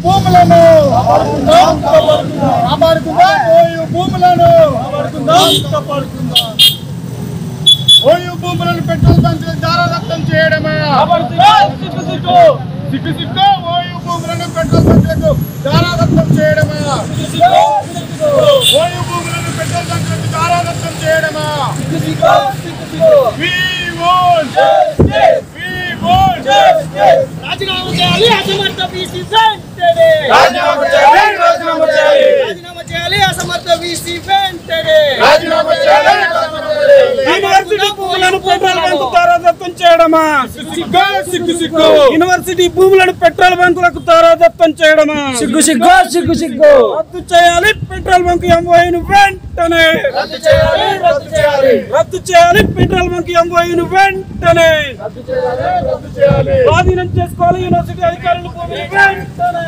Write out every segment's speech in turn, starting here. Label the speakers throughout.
Speaker 1: భూములను కాపాడుకుందాం ఓయు భూములను ఓయు భూములను పెట్రోల్ బంకులు దారాదత్తం చేయడమే సిగ్గు సిగ్గు ఓయు భూములను పెట్రోల్ బంకులకు దారాదత్తం చేయడమే ఓయు భూములను పెట్రోల్ బంకులకు దారాదత్తం చేయడమే We want We want
Speaker 2: రాజీనామా చేయాలి అసమర్థ బీసీ వెంటనే
Speaker 1: రాజీనామా చేయాలి రాజీనామా చేయాలి
Speaker 2: రాజీనామా చేయాలి అసమర్థ బీసీ వెంటనే
Speaker 1: రాజీనామా చేయాలి రాజీనామా చేయాలి
Speaker 3: యూనివర్సిటీ భూములను పెట్రోల్ బంకు తారాదత్తం చేయడమా
Speaker 1: సిగ్గు సిగ్గు సిగ్గు
Speaker 3: యూనివర్సిటీ భూములను పెట్రోల్ బంకులకు తారాదత్తం చేయడమా
Speaker 2: సిగ్గు సిగ్గు సిగ్గు సిగ్గు
Speaker 3: రద్దు చేయాలి పెట్రోల్ బంక్ ఎంఓఐను వెంటనే
Speaker 1: రద్దు చేయాలి రద్దు చేయాలి
Speaker 3: రద్దు చేయాలి పెట్రోల్ బంక్ ఎంఓఐను వెంటనే
Speaker 1: రద్దు చేయాలి రద్దు చేయాలి
Speaker 3: స్వాధీనం చేసుకోవాలి యూనివర్సిటీ అధికారులు భూమిని వెంటనే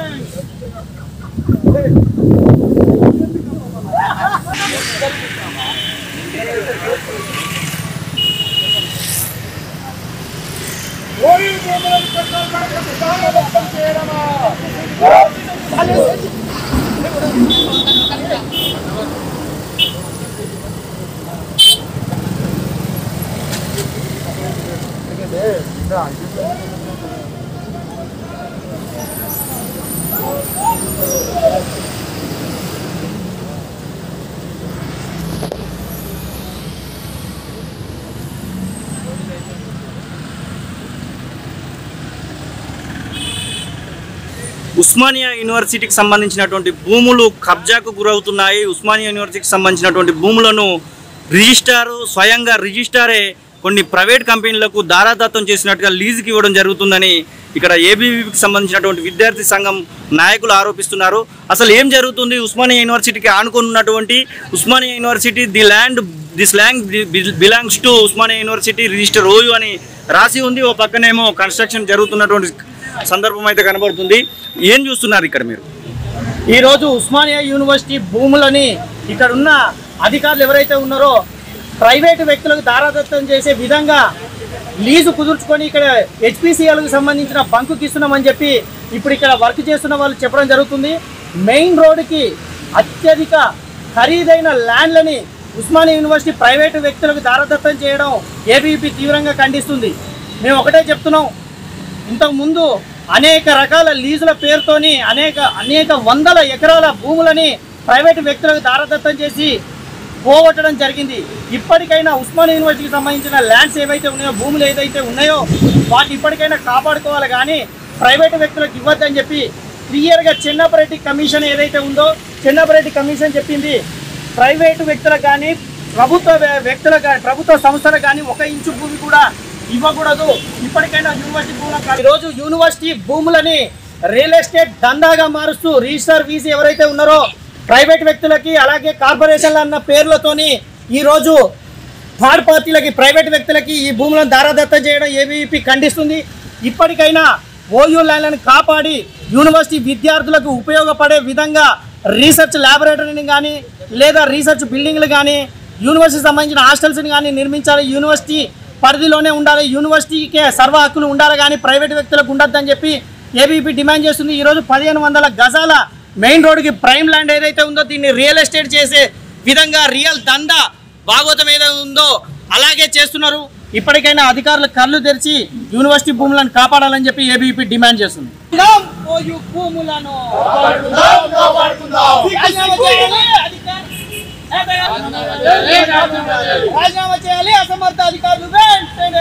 Speaker 1: ఓయు భూములను పెట్రోల్ బంకులకు దారాదత్తం చేయడమా
Speaker 4: ఉస్మానియా యూనివర్సిటీకి సంబంధించినటువంటి భూములు కబ్జాకు గురవుతున్నాయి ఉస్మానియా యూనివర్సిటీకి సంబంధించినటువంటి భూములను రిజిస్టారు స్వయంగా రిజిస్టారే కొన్ని ప్రైవేట్ కంపెనీలకు దారాదత్తం చేసినట్టుగా లీజుకి ఇవ్వడం జరుగుతుందని ఇక్కడ ఏబీవీకి సంబంధించినటువంటి విద్యార్థి సంఘం నాయకులు ఆరోపిస్తున్నారు అసలు ఏం జరుగుతుంది ఉస్మానియా యూనివర్సిటీకి ఆనుకొని ఉన్నటువంటి Osmania university the land this land belongs to Osmania university register OU అని రాసి ఉంది ఓ పక్కనేమో కన్స్ట్రక్షన్ జరుగుతున్నటువంటి సందర్భం అయితే కనబడుతుంది ఏం చూస్తున్నారు ఇక్కడ మీరు
Speaker 2: ఈరోజు ఉస్మానియా యూనివర్సిటీ భూములని ఇక్కడ ఉన్న అధికారులు ఎవరైతే ఉన్నారో ప్రైవేటు వ్యక్తులకు దారాదత్తం చేసే విధంగా లీజు కుదుర్చుకొని ఇక్కడ హెచ్పిసిఎల్కి సంబంధించిన బంకుకి ఇస్తున్నామని చెప్పి ఇప్పుడు ఇక్కడ వర్క్ చేస్తున్న వాళ్ళు చెప్పడం జరుగుతుంది మెయిన్ రోడ్డుకి అత్యధిక ఖరీదైన ల్యాండ్లని ఉస్మానియా యూనివర్సిటీ ప్రైవేటు వ్యక్తులకు దారాదత్తం చేయడం ఏబీపీ తీవ్రంగా ఖండిస్తుంది మేము ఒకటే చెప్తున్నాం ఇంతకుముందు అనేక రకాల లీజుల పేరుతోని అనేక అనేక వందల ఎకరాల భూములని ప్రైవేటు వ్యక్తులకు దారదత్తం చేసి పోగొట్టడం జరిగింది ఇప్పటికైనా ఉస్మానియా యూనివర్సిటీకి సంబంధించిన ల్యాండ్స్ ఏవైతే ఉన్నాయో భూములు ఏదైతే ఉన్నాయో వాటిని ఇప్పటికైనా కాపాడుకోవాలి కానీ ప్రైవేటు వ్యక్తులకు ఇవ్వద్దని చెప్పి క్లియర్గా చిన్నపరెడ్డి కమిషన్ ఏదైతే ఉందో చిన్నపరెడ్డి కమిషన్ చెప్పింది ప్రైవేటు వ్యక్తులకు కానీ ప్రభుత్వ వ్య- వ్యక్తులకు కానీ ప్రభుత్వ సంస్థలకు కానీ ఒక ఇంచు భూమి కూడా ఇవ్వకూడదు ఇప్పటికైనా యూనివర్సిటీ భూములకు ఈరోజు యూనివర్సిటీ భూములని రియల్ ఎస్టేట్ దందాగా మారుస్తూ రిజిస్టర్ వీసీ ఎవరైతే ఉన్నారో ప్రైవేట్ వ్యక్తులకి అలాగే కార్పొరేషన్లు అన్న పేర్లతోని ఈరోజు థర్డ్ పార్టీలకి ప్రైవేట్ వ్యక్తులకి ఈ భూములను దారాదత్తం చేయడం ఏబీవీపీ ఖండిస్తుంది ఇప్పటికైనా ఓయూ ల్యాండ్లను కాపాడి యూనివర్సిటీ విద్యార్థులకు ఉపయోగపడే విధంగా రీసెర్చ్ ల్యాబొరేటరీని కానీ లేదా రీసెర్చ్ బిల్డింగ్లు కానీ యూనివర్సిటీ సంబంధించిన హాస్టల్స్ని కానీ నిర్మించాలి యూనివర్సిటీ పరిధిలోనే ఉండాలి యూనివర్సిటీకే సర్వ హక్కులు ఉండాలి కానీ ప్రైవేట్ వ్యక్తులకు ఉండొద్దని చెప్పి ఏబీపీ డిమాండ్ చేస్తుంది ఈరోజు పదిహేను వందల గజాల మెయిన్ రోడ్డుకి ప్రైమ్ ల్యాండ్ ఏదైతే ఉందో దీన్ని రియల్ ఎస్టేట్ చేసే విధంగా రియల్ దందా భాగవతం ఏదైతే ఉందో అలాగే చేస్తున్నారు ఇప్పటికైనా అధికారులు కళ్ళు తెరిచి యూనివర్సిటీ భూములను కాపాడాలని చెప్పి ఏబీపీ డిమాండ్ చేస్తుంది భూములను రాజీనామా చేయాలి అధికారులు- రాజీనామా చేయాలి అసమర్థ అధికారులు వెంటనే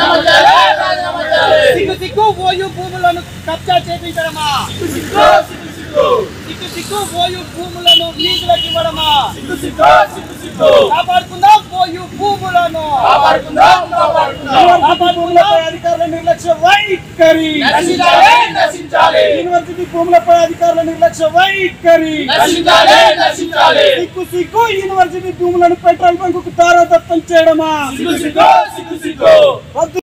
Speaker 2: సిగ్గు సిగ్గు ఓయు భూములను కబ్జా చేపించడమా సిగ్గు సిగ్గు ఓయు భూములను లీజులకు ఇవ్వడమా కాపాడుకుందాం ఓయు భూములను
Speaker 3: యూనివర్సిటీ భూములపై అధికారుల నిర్లక్ష్య వైఖరి యూనివర్సిటీ భూములపై అధికారుల నిర్లక్ష్య వైఖరి సిగ్గు సిగ్గు యూనివర్సిటీ భూములను పెట్రోల్ బంకు తారాదత్తం చేయడమా రద్దు